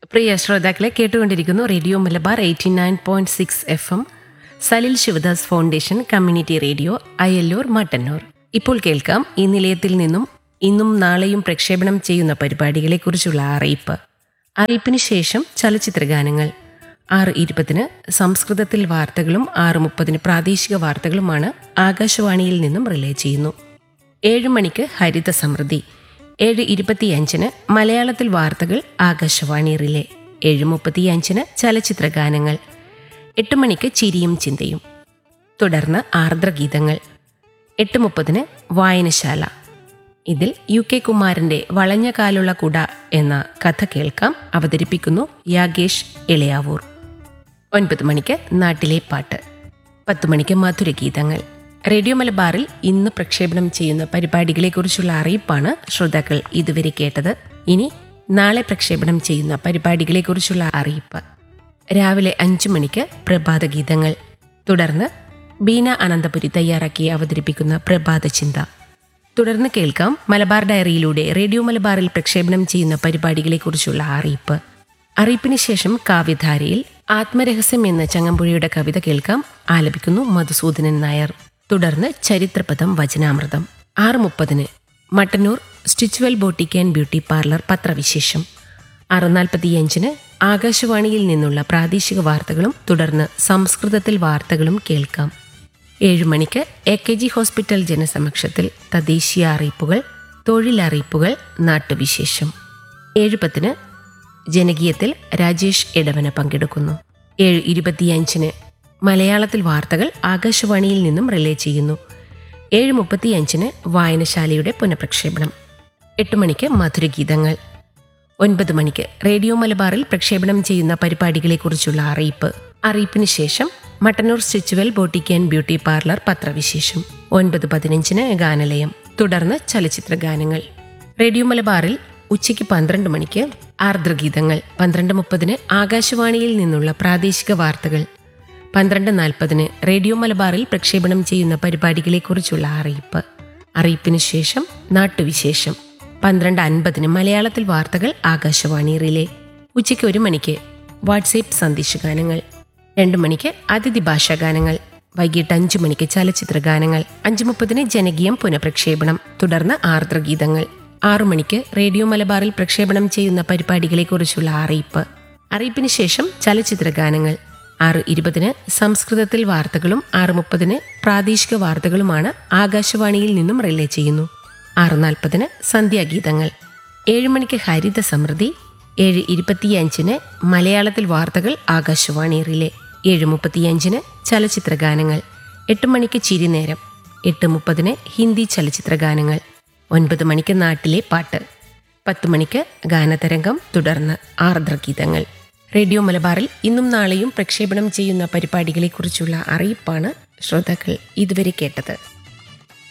പ്രിയ ശ്രോതാക്കളെ കേട്ടുകൊണ്ടിരിക്കുന്നു radio Malabar eighty nine point six F M Salil Shivadas foundation community radio Ayallur Mattannur ഇപ്പോൾ കേൾക്കാം ഈ നിലയത്തിൽ നിന്നും ഇന്നും നാളെയും പ്രക്ഷേപണം ചെയ്യുന്ന പരിപാടികളെക്കുറിച്ചുള്ള അറിയിപ്പ് അറിയിപ്പിന് ശേഷം ചലച്ചിത്രഗാനങ്ങൾ ആറ് ഇരുപതിന് സംസ്കൃതത്തിൽ വാർത്തകളും ആറ് മുപ്പതിന് പ്രാദേശിക വാർത്തകളുമാണ് ആകാശവാണിയിൽ നിന്നും റിലേ ചെയ്യുന്നു ഏഴ് മണിക്ക് ഹരിത സമൃദ്ധി ഏഴ് ഇരുപത്തിയഞ്ചിന് മലയാളത്തിൽ വാർത്തകൾ ആകാശവാണി റിലേ ഏഴ് മുപ്പത്തിയഞ്ചിന് ചലച്ചിത്ര ഗാനങ്ങൾ എട്ട് മണിക്ക് ചിരിയും ചിന്തയും തുടർന്ന് ആർദ്രഗീതങ്ങൾ എട്ട് മുപ്പതിന് വായനശാല ഇതിൽ യു കെ കുമാരന്റെ വളഞ്ഞ കാലുള്ള കുട എന്ന കഥ കേൾക്കാം അവതരിപ്പിക്കുന്നു യാഗേഷ് ഇളയാവൂർ ഒൻപത് മണിക്ക് നാട്ടിലെ പാട്ട് പത്ത് മണിക്ക് മധുരഗീതങ്ങൾ റേഡിയോ മലബാറിൽ ഇന്ന് പ്രക്ഷേപണം ചെയ്യുന്ന പരിപാടികളെക്കുറിച്ചുള്ള അറിയിപ്പാണ് ശ്രോതാക്കൾ ഇതുവരെ കേട്ടത് ഇനി നാളെ പ്രക്ഷേപണം ചെയ്യുന്ന പരിപാടികളെക്കുറിച്ചുള്ള അറിയിപ്പ് രാവിലെ അഞ്ചു മണിക്ക് പ്രഭാത ഗീതങ്ങൾ തുടർന്ന് ബീന അനന്തപുരി തയ്യാറാക്കി അവതരിപ്പിക്കുന്ന പ്രഭാത ചിന്ത തുടർന്ന് കേൾക്കാം മലബാർ ഡയറിയിലൂടെ റേഡിയോ മലബാറിൽ പ്രക്ഷേപണം ചെയ്യുന്ന പരിപാടികളെക്കുറിച്ചുള്ള അറിയിപ്പ് അറിയിപ്പിന് ശേഷം കാവ്യധാരയിൽ ആത്മരഹസ്യം എന്ന ചങ്ങമ്പുഴയുടെ കവിത കേൾക്കാം ആലപിക്കുന്നു മധുസൂദനൻ നായർ തുടർന്ന് ചരിത്രപദം വചനാമൃതം ആറ് മുപ്പതിന് Mattannur Stitchual boutique and beauty parlour പത്രവിശേഷം ആറ് നാൽപ്പത്തിയഞ്ചിന് ആകാശവാണിയിൽ നിന്നുള്ള പ്രാദേശിക വാർത്തകളും തുടർന്ന് സംസ്കൃതത്തിൽ വാർത്തകളും കേൾക്കാം ഏഴു മണിക്ക് എ കെ ജി ഹോസ്പിറ്റൽ ജനസമക്ഷത്തിൽ തദ്ദേശീയ അറിയിപ്പുകൾ തൊഴിലറിയിപ്പുകൾ നാട്ടുവിശേഷം ഏഴ് പത്തിന് ജനകീയത്തിൽ രാജേഷ് എടവന പങ്കെടുക്കുന്നു ഏഴ് ഇരുപത്തിയഞ്ചിന് മലയാളത്തിൽ വാർത്തകൾ ആകാശവാണിയിൽ നിന്നും റിലേ ചെയ്യുന്നു ഏഴ് മുപ്പത്തിയഞ്ചിന് വായനശാലയുടെ പുനഃപ്രക്ഷേപണം എട്ട് മണിക്ക് മധുരഗീതങ്ങൾ ഒൻപത് മണിക്ക് റേഡിയോ മലബാറിൽ പ്രക്ഷേപണം ചെയ്യുന്ന പരിപാടികളെക്കുറിച്ചുള്ള അറിയിപ്പ് അറിയിപ്പിന് ശേഷം Mattannur Stitchual boutique and beauty parlour പത്രവിശേഷം ഒൻപത് പതിനഞ്ചിന് ഗാനലയം തുടർന്ന് ചലച്ചിത്ര ഗാനങ്ങൾ റേഡിയോ മലബാറിൽ ഉച്ചയ്ക്ക് പന്ത്രണ്ട് മണിക്ക് ആർദ്രഗീതങ്ങൾ പന്ത്രണ്ട് മുപ്പതിന് ആകാശവാണിയിൽ നിന്നുള്ള പ്രാദേശിക വാർത്തകൾ പന്ത്രണ്ട് നാൽപ്പതിന് റേഡിയോ മലബാറിൽ പ്രക്ഷേപണം ചെയ്യുന്ന പരിപാടികളെക്കുറിച്ചുള്ള അറിയിപ്പ് അറിയിപ്പിന് ശേഷം നാട്ടുവിശേഷം പന്ത്രണ്ട് അൻപതിന് മലയാളത്തിൽ വാർത്തകൾ ആകാശവാണി റിലേ ഉച്ചയ്ക്ക് ഒരു മണിക്ക് വാട്സേപ്പ് സന്ദേശഗാനങ്ങൾ രണ്ട് മണിക്ക് അതിഥി ഭാഷാ ഗാനങ്ങൾ വൈകിട്ട് അഞ്ചു മണിക്ക് ചലച്ചിത്ര ഗാനങ്ങൾ അഞ്ചു മുപ്പതിന് ജനകീയം പുനഃപ്രക്ഷേപണം തുടർന്ന് ആർദ്രഗീതങ്ങൾ ആറു മണിക്ക് റേഡിയോ മലബാറിൽ പ്രക്ഷേപണം ചെയ്യുന്ന പരിപാടികളെക്കുറിച്ചുള്ള അറിയിപ്പ് അറിയിപ്പിന് ശേഷം ചലച്ചിത്ര ഗാനങ്ങൾ ആറ് ഇരുപതിന് സംസ്കൃതത്തിൽ വാർത്തകളും ആറ് മുപ്പതിന് പ്രാദേശിക വാർത്തകളുമാണ് ആകാശവാണിയിൽ നിന്നും റിലേ ചെയ്യുന്നു ആറ് നാൽപ്പതിന് സന്ധ്യാഗീതങ്ങൾ ഏഴ് മണിക്ക് ഹരിത സമൃദ്ധി ഏഴ് ഇരുപത്തിയഞ്ചിന് മലയാളത്തിൽ വാർത്തകൾ ആകാശവാണി റിലേ ഏഴ് മുപ്പത്തിയഞ്ചിന് ചലച്ചിത്ര ഗാനങ്ങൾ എട്ട് മണിക്ക് ചിരിനേരം എട്ട് മുപ്പതിന് ഹിന്ദി ചലച്ചിത്ര ഗാനങ്ങൾ ഒൻപത് മണിക്ക് നാട്ടിലെ പാട്ട് പത്ത് മണിക്ക് ഗാനതരംഗം തുടർന്ന് ആർദ്രഗീതങ്ങൾ റേഡിയോ മലബാറിൽ ഇന്നും നാളെയും പ്രക്ഷേപണം ചെയ്യുന്ന പരിപാടികളെക്കുറിച്ചുള്ള അറിയിപ്പാണ് ശ്രോതാക്കൾ ഇതുവരെ കേട്ടത്